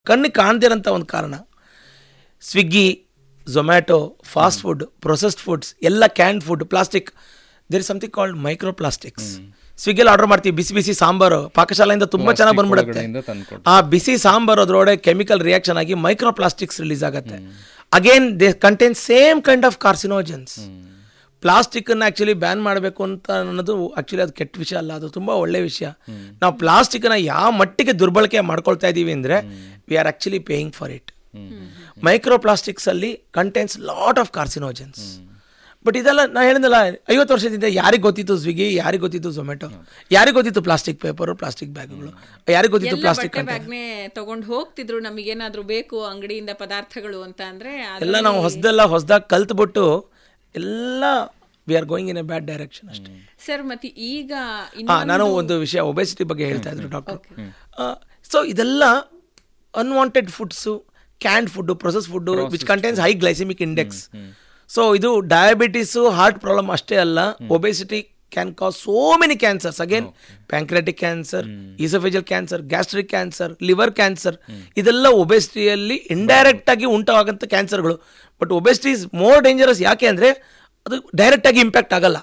ಕಣ್ಣಿಗೆ ಕಾಣ್ದಿರೋಂಥ ಒಂದು ಕಾರಣ Swiggy Zomato fast food processed foods ಎಲ್ಲ canned food plastic there is something called micro plastics ಸ್ವಿಗ್ಗಿಯಲ್ಲಿ ಆರ್ಡರ್ ಮಾಡ್ತೀವಿ ಬಿಸಿ ಬಿಸಿ ಸಾಂಬಾರು ಪಾಕಶಾಲೆಯಿಂದ ತುಂಬ ಚೆನ್ನಾಗಿ ಬಂದ್ಬಿಡುತ್ತೆ ಒಳಗಡೆಯಿಂದ ತಂದ್ಕೊಡ್ತಾರೆ. ಆ ಬಿಸಿ ಸಾಂಬಾರು ಅದರೊಳಗೆ ಕೆಮಿಕಲ್ ರಿಯಾಕ್ಷನ್ ಆಗಿ ಮೈಕ್ರೋ ಪ್ಲಾಸ್ಟಿಕ್ಸ್ ರಿಲೀಸ್ ಆಗುತ್ತೆ again they contain same kind of carcinogens ಪ್ಲಾಸ್ಟಿಕ್ಕನ್ನು ಆ್ಯಕ್ಚುಲಿ ಬ್ಯಾನ್ ಮಾಡಬೇಕು ಅಂತ ಅನ್ನೋದು ಆ್ಯಕ್ಚುಲಿ ಅದು ಕೆಟ್ಟ ವಿಷಯ ಅಲ್ಲ ಅದು ತುಂಬ ಒಳ್ಳೆ ವಿಷಯ ನಾವು ಪ್ಲಾಸ್ಟಿಕ್ಕನ್ನು ಯಾವ ಮಟ್ಟಿಗೆ ದುರ್ಬಳಕೆ ಮಾಡ್ಕೊಳ್ತಾ ಇದ್ದೀವಿ ಅಂದರೆ we are actually paying for it micro ಪ್ಲಾಸ್ಟಿಕ್ಸಲ್ಲಿ contains lot of carcinogens but ಇದೆಲ್ಲ ನಾ ಹೇಳಿದ್ನಲ್ಲ ಐವತ್ತು ವರ್ಷದಿಂದ ಯಾರಿಗೆ ಗೊತ್ತಿತ್ತು ಸ್ವಿಗ್ಗಿ ಯಾರಿಗೆ ಗೊತ್ತಿತ್ತು ಝೊಮ್ಯಾಟೊ ಯಾರಿಗೆ ಗೊತ್ತಿತ್ತು ಪ್ಲಾಸ್ಟಿಕ್ ಪೇಪರು ಪ್ಲಾಸ್ಟಿಕ್ ಬ್ಯಾಗ್ಗಳು ಯಾರಿಗೆ ಗೊತ್ತಿತ್ತು ಎಲ್ಲ ಪ್ಲಾಸ್ಟಿಕ್ ಬಟ್ಟೆ ಬ್ಯಾಗ್ನೆ ತಗೊಂಡ್ ಹೋಗ್ತಿದ್ರು ನಮಗೇನಾದ್ರೂ ಬೇಕು ಅಂಗಡಿಯಿಂದ ಪದಾರ್ಥಗಳು ಅಂತ ಅಂದ್ರೆ ಅದ್ರಲ್ಲಿ- ಎಲ್ಲ ನಾವು ಹೊಸದೆಲ್ಲ ಹೊಸದಾಗಿ ಕಲ್ತ್ಬಿಟ್ಟು ಎಲ್ಲ we are going in a bad direction ಅಷ್ಟೇ ಸರ್ ಮತ್ತೆ ಈಗ ಹಾ ನಾನು ಒಂದು ವಿಷಯ ಒಬೆಸಿಟಿ ಬಗ್ಗೆ ಹೇಳ್ತಾ ಇದ್ರು ಡಾಕ್ಟರ್ ಸೊ ಇದೆಲ್ಲ unwanted foods canned food process food which contains high glycemic index so ಇದು ಡಯಾಬಿಟಿಸು ಹಾರ್ಟ್ ಪ್ರಾಬ್ಲಮ್ ಅಷ್ಟೇ ಅಲ್ಲ obesity can cause so many cancers again pancreatic cancer oesophageal cancer gastric cancer liver cancer ಇದೆಲ್ಲ ಒಬೆಸಿಟಿಯಲ್ಲಿ indirect ಆಗಿ ಉಂಟಾಗಂಥ ಕ್ಯಾನ್ಸರ್ಗಳು but obesity is more dangerous ಯಾಕೆ ಅಂದರೆ ಅದು ಡೈರೆಕ್ಟ್ ಆಗಿ ಇಂಪ್ಯಾಕ್ಟ್ ಆಗಲ್ಲ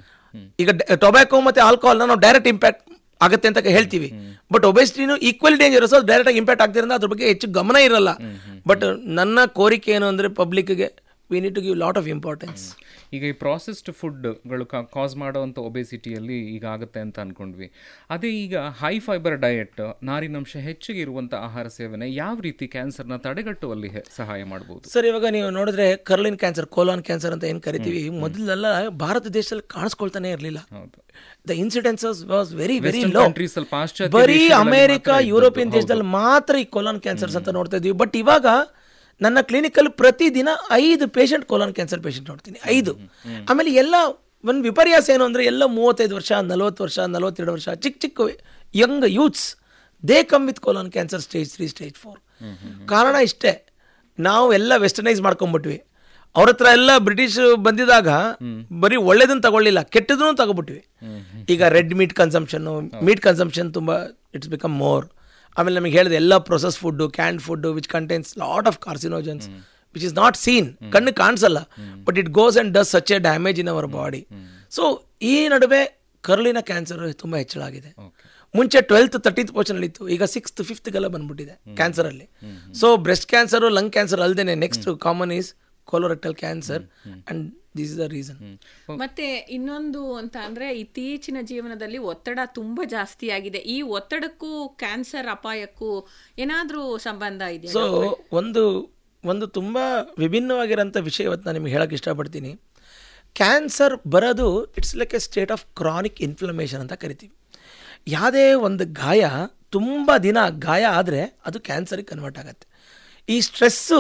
ಈಗ ಟೊಬ್ಯಾಕೊ ಮತ್ತೆ ಆಲ್ಕೋಹಾಲ್ ನಾವು ಡೈರೆಕ್ಟ್ ಇಂಪ್ಯಾಕ್ಟ್ ಆಗುತ್ತೆ ಅಂತ ಹೇಳ್ತೀವಿ ಬಟ್ ಒಬೆಸಿಟಿನೂ ಈಕ್ವಲ್ ಡೇಂಜರಸ್ ಅದು ಡೈರೆಕ್ಟ್ ಆಗಿ ಇಂಪ್ಯಾಕ್ಟ್ ಆಗ್ತಿರೋದ್ರಿಂದ ಅದ್ರ ಬಗ್ಗೆ ಹೆಚ್ಚು ಗಮನ ಇರಲ್ಲ ಬಟ್ ನನ್ನ ಕೋರಿಕೆ ಏನು ಅಂದರೆ ಪಬ್ಲಿಕ್ಗೆ we need to give lot of importance ಈಗ ಈ ಪ್ರಾಸೆಸ್ಡ್ ಫುಡ್ಗಳು ಕಾಸ್ ಮಾಡೋವಂಥ ಒಬೆಸಿಟಿಯಲ್ಲಿ ಈಗ ಆಗುತ್ತೆ ಅಂತ ಅನ್ಕೊಂಡ್ವಿ ಅದೇ ಈಗ ಹೈ ಫೈಬರ್ ಡಯಟ್ ನಾರಿನಂಶ ಹೆಚ್ಚಿಗೆ ಇರುವಂಥ ಆಹಾರ ಸೇವನೆ ಯಾವ ರೀತಿ ಕ್ಯಾನ್ಸರ್ನ ತಡೆಗಟ್ಟುವಲ್ಲಿ ಹೆ- ಸಹಾಯ ಮಾಡ್ಬೋದು ಸರ್ ಇವಾಗ ನೀವು ನೋಡಿದ್ರೆ ಕರ್ಲಿನ್ ಕ್ಯಾನ್ಸರ್ ಕೋಲಾನ್ ಕ್ಯಾನ್ಸರ್ ಅಂತ ಏನು ಕರಿತೀವಿ ಮೊದಲೆಲ್ಲ ಭಾರತ ದೇಶದಲ್ಲಿ ಕಾಣಿಸ್ಕೊಳ್ತಾನೆ ಇರಲಿಲ್ಲ ಹೌದು the incidences was very very Western low countries ಅಲ್ಲಿ ಪಾಶ್ಚಾತ್ಯ ಬರೀ ದೇಶಗಳಲ್ಲಿ ಅಮೆರಿಕ ಮಾತ್ರ ಇದ್ದದ್ದು. ಯುರೋಪಿಯನ್ ದೇಶದಲ್ಲಿ ಮಾತ್ರ ಈ ಕೋಲಾನ್ ಕ್ಯಾನ್ಸರ್ಸ್ ಅಂತ ನೋಡ್ತಾ ಇದೀವಿ ಬಟ್ ಇವಾಗ ನನ್ನ ಕ್ಲಿನಿಕಲ್ಲಿ ಪ್ರತಿದಿನ ಐದು ಪೇಷಂಟ್ ಕೋಲಾನ್ ಕ್ಯಾನ್ಸರ್ ಪೇಷಂಟ್ ನೋಡ್ತೀನಿ ಐದು ಆಮೇಲೆ ಎಲ್ಲ ಒಂದು ವಿಪರ್ಯಾಸ ಏನು ಅಂದರೆ ಎಲ್ಲ ಮೂವತ್ತೈದು ವರ್ಷ ನಲವತ್ತು ವರ್ಷ ನಲವತ್ತೆರಡು ವರ್ಷ ಚಿಕ್ಕ ಚಿಕ್ಕ young youths they come with colon cancer stage three stage four ಕಾರಣ ಇಷ್ಟೇ ನಾವು ಎಲ್ಲ ವೆಸ್ಟರ್ನೈಸ್ ಮಾಡ್ಕೊಂಡ್ಬಿಟ್ವಿ ಅವ್ರ ಹತ್ರ ಎಲ್ಲ ಬ್ರಿಟಿಷ್ ಬಂದಿದಾಗ ಬರೀ ಒಳ್ಳೇದನ್ನ ತಗೊಳ್ಳಿಲ್ಲ ಕೆಟ್ಟದನ್ನು ತಗೊಬಿಟ್ವಿ ಈಗ red meat consumption meat consumption ತುಂಬ ಇಟ್ಸ್ ಬಿಕಮ್ ಮೋರ್ ಆಮೇಲೆ ನಮಗೆ ಹೇಳಿದೆ ಎಲ್ಲ process food canned food which contains lot of carcinogens which is not seen ಕಣ್ಣು ಕಾಣಿಸಲ್ಲ but it goes and does such a damage in our body so ಈ ನಡುವೆ ಕರುಳಿನ ಕ್ಯಾನ್ಸರ್ ತುಂಬ ಹೆಚ್ಚಳ ಆಗಿದೆ ಮುಂಚೆ ಟ್ವೆಲ್ತ್ ತರ್ಟೀತ್ ಪೋರ್ಷನ್ ಇತ್ತು ಈಗ ಸಿಕ್ಸ್ತ್ ಫಿಫ್ತ್ಗೆಲ್ಲ ಬಂದ್ಬಿಟ್ಟಿದೆ ಕ್ಯಾನ್ಸರ್ ಅಲ್ಲಿ so breast cancer lung cancer ಅಲ್ಲದೆ next common is colorectal cancer and this is the reason ಮತ್ತೆ ಇನ್ನೊಂದು ಅಂತ ಅಂದ್ರೆ ಇತ್ತೀಚಿನ ಜೀವನದಲ್ಲಿ ಒತ್ತಡ ತುಂಬಾ ಜಾಸ್ತಿ ಆಗಿದೆ ಈ ಒತ್ತಡಕ್ಕೂ ಕ್ಯಾನ್ಸರ್ ಅಪಾಯಕ್ಕೂ ಏನಾದ್ರೂ ಸಂಬಂಧ ಇದೆಯಾ ಸೊ ಒಂದು ಒಂದು ತುಂಬ ವಿಭಿನ್ನವಾಗಿರೋಂಥ ವಿಷಯ ಇವತ್ತು ನಾನು ನಿಮಗೆ ಹೇಳೋಕ್ಕೆ ಇಷ್ಟಪಡ್ತೀನಿ ಕ್ಯಾನ್ಸರ್ ಬರೋದು it's like a state of chronic inflammation ಅಂತ ಕರಿತೀವಿ ಯಾವುದೇ ಒಂದು ಗಾಯ ತುಂಬ ದಿನ ಗಾಯ ಆದರೆ ಅದು ಕ್ಯಾನ್ಸರಿಗೆ ಕನ್ವರ್ಟ್ ಆಗುತ್ತೆ ಈ ಸ್ಟ್ರೆಸ್ಸು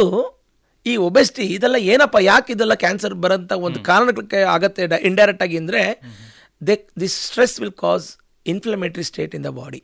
ಈ ಒಬೆಸ್ಟಿ ಇದೆಲ್ಲ ಏನಪ್ಪ ಯಾಕೆ ಇದೆಲ್ಲ ಕ್ಯಾನ್ಸರ್ ಬರೋಂಥ ಒಂದು ಕಾರಣಕ್ಕೆ ಆಗತ್ತೆ ಇಂಡೈರೆಕ್ಟ್ ಆಗಿ ಅಂದರೆ the this stress will cause inflammatory state in the body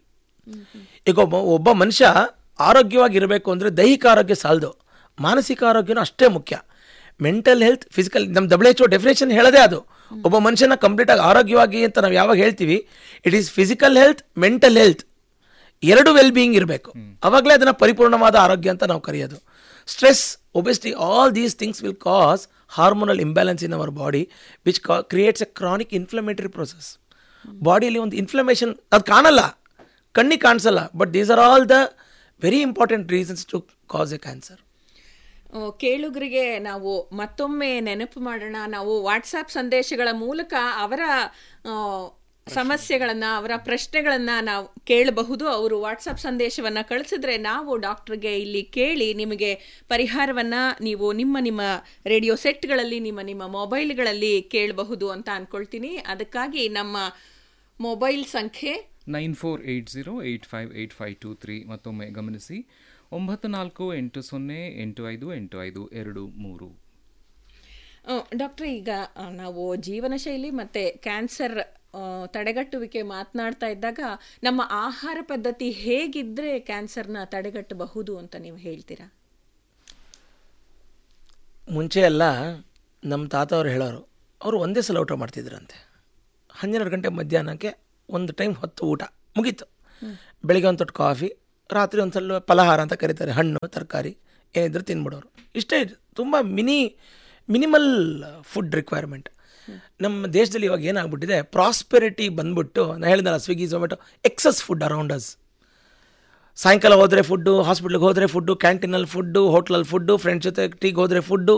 ಈಗ ಒಬ್ಬ ಒಬ್ಬ ಮನುಷ್ಯ ಆರೋಗ್ಯವಾಗಿರಬೇಕು ಅಂದರೆ ದೈಹಿಕ ಆರೋಗ್ಯ ಸಾಲದು ಮಾನಸಿಕ ಆರೋಗ್ಯನೂ ಅಷ್ಟೇ ಮುಖ್ಯ ಮೆಂಟಲ್ ಹೆಲ್ತ್ ಫಿಸಿಕಲ್ ನಮ್ಮ ಡಬ್ಲ್ಯೂ ಎಚ್ ಒ ಡೆಫಿನೇಷನ್ ಹೇಳೋದೇ ಅದು ಒಬ್ಬ ಮನುಷ್ಯನ ಕಂಪ್ಲೀಟಾಗಿ ಆರೋಗ್ಯವಾಗಿ ಅಂತ ನಾವು ಯಾವಾಗ ಹೇಳ್ತೀವಿ it is physical health mental health ಎರಡು ವೆಲ್ ಬೀಯಿಂಗ್ ಇರಬೇಕು ಅವಾಗಲೇ ಅದನ್ನು ಪರಿಪೂರ್ಣವಾದ ಆರೋಗ್ಯ ಅಂತ ನಾವು ಕರೆಯೋದು stress obesity all these things will cause hormonal imbalance in our body which creates a chronic inflammatory process ಬಾಡಿಯಲ್ಲಿ ಒಂದು ಇನ್ಫ್ಲಮೇಷನ್ ಅದು ಕಾಣಲ್ಲ ಕಣ್ಣಿಗೆ ಕಾಣಿಸಲ್ಲ but these are all the very important reasons to cause a cancer ಆ, ಕೇಳುಗರಿಗೆ ನಾವು ಮತ್ತೊಮ್ಮೆ ನೆನಪು ಮಾಡೋಣ ನಾವು ವಾಟ್ಸಾಪ್ ಸಂದೇಶಗಳ ಮೂಲಕ ಅವರ ಆ, ಸಮಸ್ಯೆಗಳನ್ನ ಅವರ ಪ್ರಶ್ನೆಗಳನ್ನ ನಾವು ಕೇಳಬಹುದು ಅವರು ವಾಟ್ಸಪ್ ಸಂದೇಶವನ್ನ ಕಳಿಸಿದ್ರೆ ನಾವು ಡಾಕ್ಟರ್ಗೆ ಇಲ್ಲಿ ಕೇಳಿ ನಿಮಗೆ ಪರಿಹಾರವನ್ನ ನೀವು ನಿಮ್ಮ ನಿಮ್ಮ ರೇಡಿಯೋ ಸೆಟ್ಗಳಲ್ಲಿ ನಿಮ್ಮ ನಿಮ್ಮ ಮೊಬೈಲ್ಗಳಲ್ಲಿ ಕೇಳಬಹುದು ಅಂತ ಅನ್ಕೊಳ್ತೀನಿ ಅದಕ್ಕಾಗಿ ನಮ್ಮ ಮೊಬೈಲ್ ಸಂಖ್ಯೆ nine four eight zero eight five eight five two three ಮತ್ತೊಮ್ಮೆ ಗಮನಿಸಿ ಒಂಬತ್ತು ನಾಲ್ಕು ಎಂಟು ಸೊನ್ನೆ ಎಂಟು ಐದು ಎಂಟು ಐದು ಎರಡು ಮೂರು ಡಾಕ್ಟರ್ ಈಗ ಆ, ನಾವು ಜೀವನ ಶೈಲಿ ಮತ್ತೆ ಕ್ಯಾನ್ಸರ್ ಆ, ತಡೆಗಟ್ಟುವಿಕೆ ಮಾತನಾಡ್ತಾ ಇದ್ದಾಗ ನಮ್ಮ ಆಹಾರ ಪದ್ಧತಿ ಹೇಗಿದ್ರೆ ಕ್ಯಾನ್ಸರ್ನ ತಡೆಗಟ್ಟಬಹುದು ಅಂತ ನೀವು ಹೇಳ್ತೀರಾ ಮುಂಚೆ ಎಲ್ಲ ನಮ್ಮ ತಾತ ಅವ್ರು ಹೇಳೋರು ಅವರು ಒಂದೇ ಸಲ ಊಟ ಮಾಡ್ತಿದ್ರಂತೆ ಹನ್ನೆರಡು ಗಂಟೆ ಮಧ್ಯಾಹ್ನಕ್ಕೆ ಒಂದು ಟೈಮ್ ಹೊತ್ತು ಊಟ ಮುಗೀತು ಬೆಳಿಗ್ಗೆ ಒಂದು ತೊಟ್ಟು ಕಾಫಿ ರಾತ್ರಿ ಒಂದು ಸ್ವಲ್ಪ ಫಲಹಾರ ಅಂತ ಕರೀತಾರೆ ಹಣ್ಣು ತರಕಾರಿ ಏನಿದ್ರು ತಿನ್ಬಿಡೋರು ಇಷ್ಟೇ ತುಂಬ ಮಿನಿ ಮಿನಿಮಲ್ ಫುಡ್ ರಿಕ್ವೈರ್ಮೆಂಟ್ ನಮ್ಮ ದೇಶದಲ್ಲಿ ಇವಾಗ ಏನಾಗ್ಬಿಟ್ಟಿದೆ ಪ್ರಾಸ್ಪೆರಿಟಿ ಬಂದ್ಬಿಟ್ಟು ನಾನು ಹೇಳಿದಲ್ಲ Swiggy Zomato excess food around us ಸಾಯಂಕಾಲ ಹೋದರೆ ಫುಡ್ಡು ಹಾಸ್ಪಿಟ್ಲಿಗೆ ಹೋದರೆ ಫುಡ್ಡು ಕ್ಯಾಂಟೀನಲ್ಲಿ ಫುಡ್ಡು ಹೋಟ್ಲಲ್ಲಿ ಫುಡ್ಡು ಫ್ರೆಂಡ್ಸ್ ಜೊತೆ ಟೀಗೆ ಹೋದರೆ ಫುಡ್ಡು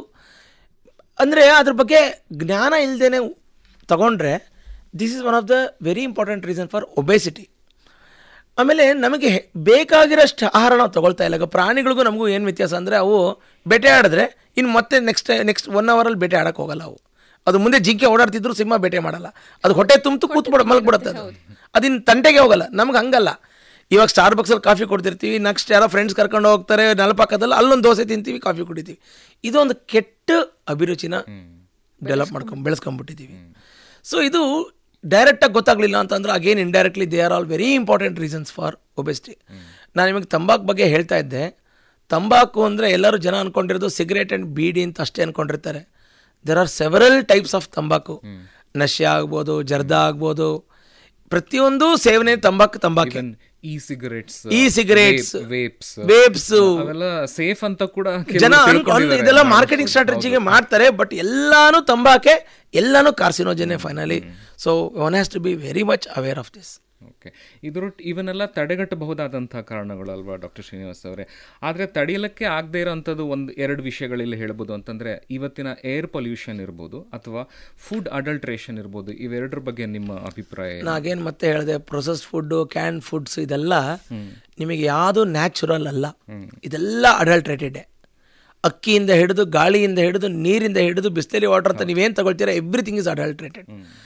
ಅಂದರೆ ಅದ್ರ ಬಗ್ಗೆ ಜ್ಞಾನ ಇಲ್ಲದೇ ತಗೊಂಡ್ರೆ this is one of the very important reason for obesity ಆಮೇಲೆ ನಮಗೆ ಹೆ- ಬೇಕಾಗಿರೋಷ್ಟು ಆಹಾರ ನಾವು ತಗೊಳ್ತಾ ಇಲ್ಲ ಈಗ ಪ್ರಾಣಿಗಳಿಗೂ ನಮಗೂ ಏನು ವ್ಯತ್ಯಾಸ ಅಂದರೆ ಅವು ಬೇಟೆ ಆಡಿದ್ರೆ ಇನ್ನು ಮತ್ತೆ ನೆಕ್ಸ್ಟ್ ನೆಕ್ಸ್ಟ್ ಒನ್ ಅವರಲ್ಲಿ ಬೇಟೆ ಆಡಕ್ಕೆ ಹೋಗಲ್ಲ ಅವು ಅದು ಮುಂದೆ ಜಿಂಕೆ ಓಡಾಡ್ತಿದ್ರು ಸಿಂಹ ಬೇಟೆ ಮಾಡಲ್ಲ ಅದು ಹೊಟ್ಟೆ ತುಂಬಿತು ಕೂತ್ಬಿಡ ಮಲ್ಕ್ಬಿಡುತ್ತೆ ಅದು ಅದಿನ್ ತಂಟೆಗೆ ಹೋಗಲ್ಲ ನಮ್ಗೆ ಹಂಗಲ್ಲ ಇವಾಗ ಸ್ಟಾರ್ ಬಕ್ಸಲ್ಲಿ ಕಾಫಿ ಕೊಡ್ತಿರ್ತೀವಿ ನೆಕ್ಸ್ಟ್ ಯಾರೋ ಫ್ರೆಂಡ್ಸ್ ಕರ್ಕೊಂಡು ಹೋಗ್ತಾರೆ ನೆಲಪಕ್ಕದಲ್ಲಿ ಅಲ್ಲೊಂದು ದೋಸೆ ತಿಂತೀವಿ ಕಾಫಿ ಕುಡಿತೀವಿ ಇದೊಂದು ಕೆಟ್ಟ ಅಭಿರುಚಿನ ಡೆವಲಪ್ ಮಾಡ್ಕೊಂಡು ಬೆಳೆಸ್ಕೊಂಡ್ಬಿಟ್ಟಿದ್ದೀವಿ ಸೊ ಇದು ಡೈರೆಕ್ಟಾಗಿ ಗೊತ್ತಾಗಲಿಲ್ಲ ಅಂತಂದ್ರೆ again indirectly they are all very important reasons for obesity ನಾನು ನಿಮಗೆ ತಂಬಾಕು ಬಗ್ಗೆ ಹೇಳ್ತಾ ಇದ್ದೆ ತಂಬಾಕು ಅಂದರೆ ಎಲ್ಲರೂ ಜನ ಅಂದ್ಕೊಂಡಿರೋದು ಸಿಗರೇಟ್ ಆ್ಯಂಡ್ ಬೀಡಿ ಅಂತ ಅಷ್ಟೇ ಅಂದ್ಕೊಂಡಿರ್ತಾರೆ there are several types of ತಂಬಾಕು ನಶೆ ಆಗ್ಬೋದು ಜರ್ದಾ ಆಗ್ಬೋದು ಪ್ರತಿಯೊಂದು ಸೇವನೆ ತಂಬಾಕು ತಂಬಾಕು e cigarettes e cigarettes vapes vapes ಅವೆಲ್ಲ ಸೇಫ್ ಅಂತ ಕೂಡ ಜನ ಕೆಲವ್ರು ಅನ್ಕೊಂಡ್ ತಿಳ್ಕೊಂಡಿದ್ದಾರೆ. ಇದೆಲ್ಲ ಮಾರ್ಕೆಟಿಂಗ್ ಸ್ಟ್ರಾಟಜಿಗೆ ಮಾಡ್ತಾರೆ ಬಟ್ ಎಲ್ಲಾನು ತಂಬಾಕೆ ಎಲ್ಲಾನು ಕಾರ್ಸಿನೋಜನೆ finally so one has to be very much aware of this okay ಇದ್ರ ಇವನ್ನೆಲ್ಲ ತಡೆಗಟ್ಟಬಹುದಾದಂತಹ ಕಾರಣಗಳು ಅಲ್ವಾ ಡಾಕ್ಟರ್ ಶ್ರೀನಿವಾಸ್ ಅವರೇ ಆದರೆ ತಡೆಯಲಿಕ್ಕೆ ಆಗದೇ ಇರೋಂಥದ್ದು ಒಂದು ಎರಡು ವಿಷಯಗಳಲ್ಲಿ ಹೇಳ್ಬೋದು ಅಂತಂದ್ರೆ ಇವತ್ತಿನ ಏರ್ ಪೊಲ್ಯೂಷನ್ ಇರ್ಬೋದು ಅಥವಾ ಫುಡ್ ಅಡಲ್ಟ್ರೇಷನ್ ಇರ್ಬೋದು ಇವೆರಡರ ಬಗ್ಗೆ ನಿಮ್ಮ ಅಭಿಪ್ರಾಯ ಏನು? ನಾಗೇನು ಮತ್ತೆ ಹೇಳಿದೆ ಪ್ರೊಸೆಸ್ಡ್ ಫುಡ್ಡು ಕ್ಯಾನ್ ಫುಡ್ಸ್ ಇದೆಲ್ಲ ನಿಮಗೆ ಯಾವುದು ನ್ಯಾಚುರಲ್ ಅಲ್ಲ ಇದೆಲ್ಲ ಅಡಲ್ಟ್ರೇಟೆಡ್ ಅಕ್ಕಿಯಿಂದ ಹಿಡಿದು ಗಾಳಿಯಿಂದ ಹಿಡಿದು ನೀರಿಂದ ಹಿಡಿದು ಬಿಸ್ಲೇರಿ ವಾಟರ್ ಅಂತ ನೀವೇನು ತಗೊಳ್ತೀರಾ ಎವ್ರಿಥಿಂಗ್ ಇಸ್ ಅಡಲ್ಟ್ರೇಟೆಡ್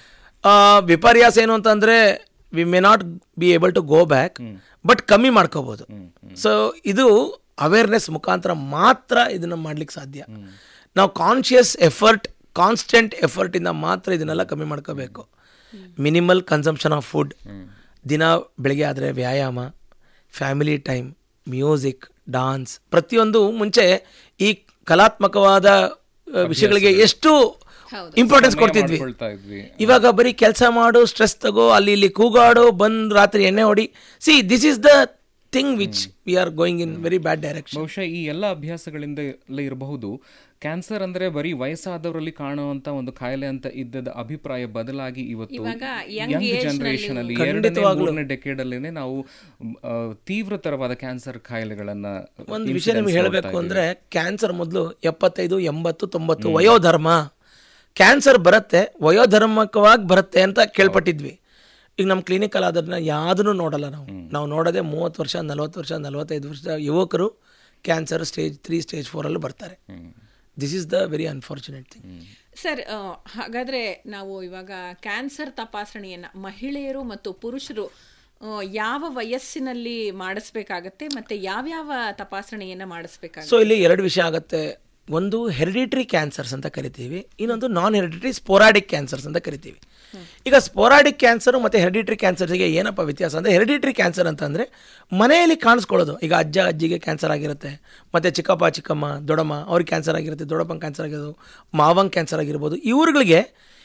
ವಿಪರ್ಯಾಸ ಏನು ಅಂತಂದರೆ we may not be able to go back but ಕಮ್ಮಿ ಮಾಡ್ಕೋಬೋದು ಸೊ ಇದು ಅವೇರ್ನೆಸ್ ಮುಖಾಂತರ ಮಾತ್ರ ಇದನ್ನು ಮಾಡ್ಲಿಕ್ಕೆ ಸಾಧ್ಯ ನಾವು ಕಾನ್ಷಿಯಸ್ ಎಫರ್ಟ್ ಕಾನ್ಸ್ಟೆಂಟ್ ಎಫರ್ಟಿಂದ ಮಾತ್ರ ಇದನ್ನೆಲ್ಲ ಕಮ್ಮಿ ಮಾಡ್ಕೋಬೇಕು ಮಿನಿಮಲ್ ಕನ್ಸಂಪ್ಷನ್ ಆಫ್ ಫುಡ್ ದಿನ ಬೆಳಗ್ಗೆ ಆದರೆ ವ್ಯಾಯಾಮ ಫ್ಯಾಮಿಲಿ ಟೈಮ್ ಮ್ಯೂಸಿಕ್ ಡಾನ್ಸ್ ಪ್ರತಿಯೊಂದು ಮುಂಚೆ ಈ ಕಲಾತ್ಮಕವಾದ ಆ, ವಿಷಯಗಳಿಗೆ ಎಷ್ಟು ಇಂಪಾರ್ಟೆನ್ಸ್ ಕೊಡ್ತಿದ್ವಿ ಮಾಡ್ಕೊಳ್ತಾ ಇದ್ವಿ ಇವಾಗ ಬರೀ ಕೆಲಸ ಮಾಡು ಸ್ಟ್ರೆಸ್ ತಗೋ ಅಲ್ಲಿ ಇಲ್ಲಿ ಕೂಗಾಡು ಬಂದ್ ರಾತ್ರಿ ಎಣ್ಣೆ ಹೊಡಿ see this is the thing which we are going in very bad direction ಬಹುಶಃ ಈ ಎಲ್ಲ ಅಭ್ಯಾಸಗಳಿಂದ ಎಲ್ಲ ಇರಬಹುದು ಕ್ಯಾನ್ಸರ್ ಅಂದ್ರೆ ಬರೀ ವಯಸ್ಸಾದವರಲ್ಲಿ ಕಾಣುವಂತ ಒಂದು ಕಾಯಿಲೆ ಅಂತ ಇದ್ದದ ಅಭಿಪ್ರಾಯ ಬದಲಾಗಿ ಇವತ್ತು ಇವಾಗ young ಯಂಗ್ age ಜನರೇಷನ್ ಅಲ್ಲಿ ಎರಡನೇ ಮೂರನೇ ಡೆಕೇಡ್ ಅಲ್ಲಿನೇ ನಾವು ಆ, ತೀವ್ರತರವಾದ ಕ್ಯಾನ್ಸರ್ ಕಾಯಿಲೆಗಳನ್ನ ಒಂದು ವಿಷಯ ನಿಮ್ಗೆ ಹೇಳಬೇಕು ಅಂದ್ರೆ ಕ್ಯಾನ್ಸರ್ ಮೊದಲು ಎಪ್ಪತ್ತೈದು ಎಂಬತ್ತು ತೊಂಬತ್ತು ವಯೋಧರ್ಮ ಕ್ಯಾನ್ಸರ್ ಬರುತ್ತೆ ವಯೋಧರ್ಮಕವಾಗಿ ಬರುತ್ತೆ ಅಂತ ಕೇಳ್ಪಟ್ಟಿದ್ವಿ ಈಗ ನಮ್ಮ ಕ್ಲಿನಿಕಲ್ಲಿ ಅದನ್ನ ಯಾವುದನ್ನು ನೋಡಲ್ಲ ನಾವು ನಾವು ನೋಡೋದೇ ಮೂವತ್ತು ವರ್ಷ ನಲವತ್ತು ವರ್ಷ ನಲವತ್ತೈದು ವರ್ಷ ಯುವಕರು ಕ್ಯಾನ್ಸರ್ ಸ್ಟೇಜ್ ತ್ರೀ ಸ್ಟೇಜ್ ಫೋರಲ್ಲಿ ಬರ್ತಾರೆ this is the very unfortunate thing sir ಆ, ಹಾಗಾದ್ರೆ ನಾವು ಇವಾಗ ಕ್ಯಾನ್ಸರ್ ತಪಾಸಣೆಯನ್ನ ಮಹಿಳೆಯರು ಮತ್ತು ಪುರುಷರು ಆ, ಯಾವ ವಯಸ್ಸಿನಲ್ಲಿ ಮಾಡಿಸ್ಬೇಕಾಗತ್ತೆ ಮತ್ತೆ ಯಾವ್ಯಾವ ತಪಾಸಣೆಯನ್ನ ಮಾಡಿಸ್ಬೇಕಾಗತ್ತೆ ಸೊ ಇಲ್ಲಿ ಎರಡು ವಿಷಯ ಆಗುತ್ತೆ ಒಂದು ಹೆರಿಡಿಟ್ರಿ ಕ್ಯಾನ್ಸರ್ಸ್ ಅಂತ ಕರಿತೀವಿ ಇನ್ನೊಂದು ನಾನ್ ಹೆರಿಡಿಟ್ರಿ ಸ್ಪೋರಾಡಿಕ್ ಕ್ಯಾನ್ಸರ್ಸ್ ಅಂತ ಕರಿತೀವಿ ಈಗ ಸ್ಪೋರಾಡಿಕ್ ಕ್ಯಾನ್ಸರ್ ಮತ್ತು ಹೆರಿಡಿಟ್ರಿ ಕ್ಯಾನ್ಸರ್ಗೆ ಏನಪ್ಪ ವ್ಯತ್ಯಾಸ ಅಂದರೆ ಹೆರಿಡಿಟ್ರಿ ಕ್ಯಾನ್ಸರ್ ಅಂತಂದರೆ ಮನೆಯಲ್ಲಿ ಕಾಣಿಸ್ಕೊಳ್ಳೋದು ಈಗ ಅಜ್ಜ ಅಜ್ಜಿಗೆ ಕ್ಯಾನ್ಸರ್ ಆಗಿರುತ್ತೆ ಮತ್ತು ಚಿಕ್ಕಪ್ಪ ಚಿಕ್ಕಮ್ಮ ದೊಡ್ಡಮ್ಮ ಅವ್ರಿಗೆ ಕ್ಯಾನ್ಸರ್ ಆಗಿರುತ್ತೆ ದೊಡ್ಡಪ್ಪಂಗೆ ಕ್ಯಾನ್ಸರ್ ಆಗಿರೋದು ಮಾವಂಗೆ ಕ್ಯಾನ್ಸರ್ ಆಗಿರ್ಬೋದು ಇವ್ರುಗಳಿಗೆ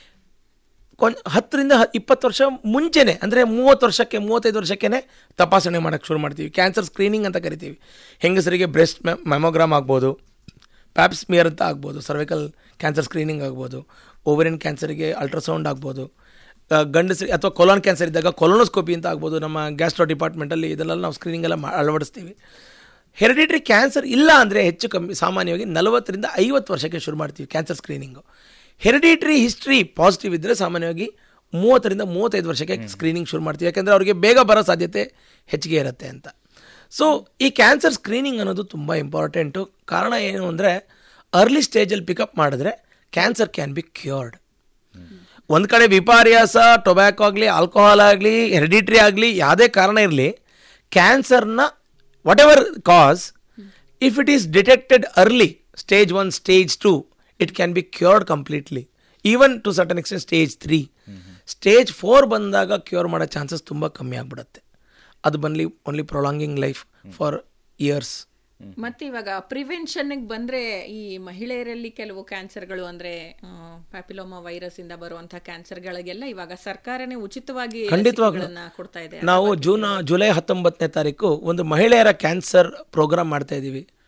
ಕೊಂಚ ಹತ್ತರಿಂದ ಹ- ಇಪ್ಪತ್ತು ವರ್ಷ ಮುಂಚೆನೆ ಅಂದರೆ ಮೂವತ್ತು ವರ್ಷಕ್ಕೆ ಮೂವತ್ತೈದು ವರ್ಷಕ್ಕೇ ತಪಾಸಣೆ ಮಾಡೋಕ್ಕೆ ಶುರು ಮಾಡ್ತೀವಿ ಕ್ಯಾನ್ಸರ್ ಸ್ಕ್ರೀನಿಂಗ್ ಅಂತ ಕರಿತೀವಿ ಹೆಂಗಸರಿಗೆ ಬ್ರೆಸ್ಟ್ ಮೆಮೊಗ್ರಾಮ್ ಆಗ್ಬೋದು ಪ್ಯಾಪ್ಸ್ಮಿಯರ್ ಅಂತ ಆಗ್ಬೋದು ಸರ್ವಿಕಲ್ ಕ್ಯಾನ್ಸರ್ ಸ್ಕ್ರೀನಿಂಗ್ ಆಗ್ಬೋದು ಓವರಿನ್ ಕ್ಯಾನ್ಸರಿಗೆ ಅಲ್ಟ್ರಾಸೌಂಡ್ ಆಗ್ಬೋದು ಆ, ಗಂಡಸರಿಗೆ ಅಥವಾ ಕೊಲಾನ್ ಕ್ಯಾನ್ಸರ್ ಇದ್ದಾಗ ಕೊಲೋನೋಸ್ಕೋಪಿ ಅಂತ ಆಗ್ಬೋದು ನಮ್ಮ ಗ್ಯಾಸ್ಟ್ರೋ ಡಿಪಾರ್ಟ್ಮೆಂಟಲ್ಲಿ ಇದೆಲ್ಲ ನಾವು ಸ್ಕ್ರೀನಿಂಗ್ ಎಲ್ಲ ಮಾ- ಅಳವಡಿಸ್ತೀವಿ ಹೆರಿಡಿಟ್ರಿ ಕ್ಯಾನ್ಸರ್ ಇಲ್ಲ ಅಂದರೆ ಹೆಚ್ಚು ಕಮ್ಮಿ ಸಾಮಾನ್ಯವಾಗಿ ನಲವತ್ತರಿಂದ ಐವತ್ತು ವರ್ಷಕ್ಕೆ ಶುರು ಮಾಡ್ತೀವಿ cancer screening hereditary history positive ಇದ್ದರೆ ಸಾಮಾನ್ಯವಾಗಿ ಮೂವತ್ತರಿಂದ ಮೂವತ್ತೈದು ವರ್ಷಕ್ಕೆ ಸ್ಕ್ರೀನಿಂಗ್ ಶುರು ಮಾಡ್ತೀವಿ ಯಾಕೆಂದರೆ ಅವರಿಗೆ ಬೇಗ ಬರೋ ಸಾಧ್ಯತೆ ಹೆಚ್ಚಿಗೆ ಇರುತ್ತೆ ಅಂತ ಸೊ ಈ ಕ್ಯಾನ್ಸರ್ ಸ್ಕ್ರೀನಿಂಗ್ ಅನ್ನೋದು ತುಂಬ ಇಂಪಾರ್ಟೆಂಟು ಕಾರಣ ಏನು ಅಂದರೆ ಅರ್ಲಿ ಸ್ಟೇಜಲ್ಲಿ ಪಿಕಪ್ ಮಾಡಿದ್ರೆ ಕ್ಯಾನ್ಸರ್ ಕ್ಯಾನ್ ಬಿ ಕ್ಯೂರ್ಡ್ ಒಂದು ಕಡೆ ವಿಪರ್ಯಾಸ ಟೊಬ್ಯಾಕೊ ಆಗಲಿ ಆಲ್ಕೋಹಾಲ್ ಆಗಲಿ ಹೆರಿಡಿಟ್ರಿ ಆಗಲಿ ಯಾವುದೇ ಕಾರಣ ಇರಲಿ ಕ್ಯಾನ್ಸರ್ನ whatever cause if it is detected early stage one stage two it can be cured completely even to certain extent stage three stage four ಬಂದಾಗ ಕ್ಯೂರ್ ಮಾಡೋ ಚಾನ್ಸಸ್ ತುಂಬ ಕಮ್ಮಿ ಆಗಿಬಿಡುತ್ತೆ ಅದು ಬನ್ಲಿ only prolonging life for years ಮತ್ತೆ ಇವಾಗ ಪ್ರಿವೆನ್ಷನ್ಗೆ ಬಂದ್ರೆ ಈ ಮಹಿಳೆಯರಲ್ಲಿ ಕೆಲವು ಕ್ಯಾನ್ಸರ್ಗಳು ಅಂದ್ರೆ ಪ್ಯಾಪಿಲೋಮಾ ವೈರಸ್ ಇಂದ ಬರುವಂತಹ ಕ್ಯಾನ್ಸರ್ಗಳಿಗೆಲ್ಲ ಇವಾಗ ಸರ್ಕಾರನೇ ಉಚಿತವಾಗಿ ಖಂಡಿತವಾಗ್ಲೂ. ಲಸಿಕೆಗಳನ್ನ ಕೊಡ್ತಾ ಇದೆ ನಾವು ಜೂನ್ ಜುಲೈ ಹತ್ತೊಂಬತ್ತನೇ ತಾರೀಕು ಒಂದು ಮಹಿಳೆಯರ ಕ್ಯಾನ್ಸರ್ ಪ್ರೋಗ್ರಾಮ್ ಮಾಡ್ತಾ ಇದ್ದೀವಿ